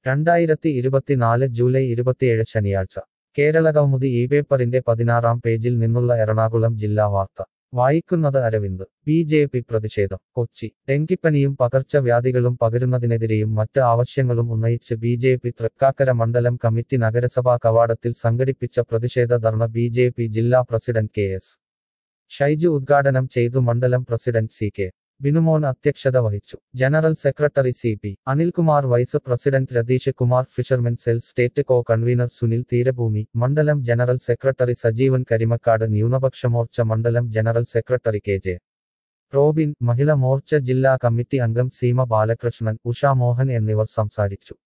രണ്ടായിരത്തി ഇരുപത്തിനാല് ജൂലൈ ഇരുപത്തിയേഴ് ശനിയാഴ്ച കേരള കൗമുദി ഈ പേപ്പറിന്റെ പതിനാറാം പേജിൽ നിന്നുള്ള എറണാകുളം ജില്ലാ വാർത്ത വായിക്കുന്നത് അരവിന്ദ് ബി ജെ പി പ്രതിഷേധം കൊച്ചി ഡെങ്കിപ്പനിയും പകർച്ചവ്യാധികളും പകരുന്നതിനെതിരെയും മറ്റ് ആവശ്യങ്ങളും ഉന്നയിച്ച് ബി ജെ പി തൃക്കാക്കര മണ്ഡലം കമ്മിറ്റി നഗരസഭാ കവാടത്തിൽ സംഘടിപ്പിച്ച പ്രതിഷേധ ധർണ ബി ജെ പി ജില്ലാ പ്രസിഡന്റ് കെ എസ് ഷൈജു ഉദ്ഘാടനം ചെയ്തു മണ്ഡലം പ്രസിഡന്റ് സി കെ ബിനുമോൻ അധ്യക്ഷത വഹിച്ചു general secretary C P Anilkumar vice president Ratheesh Kumar fishermen cell state co convener Sunil തീരഭൂമി മണ്ഡലം ജനറൽ സെക്രട്ടറി സജീവൻ കരിമക്കാട് ന്യൂനപക്ഷ മോർച്ച മണ്ഡലം general secretary K J Robin Mahila Morcha ജില്ലാ കമ്മിറ്റി അംഗം സീമ ബാലകൃഷ്ണൻ ഉഷ മോഹൻ എന്നിവർ സംസാരിച്ചു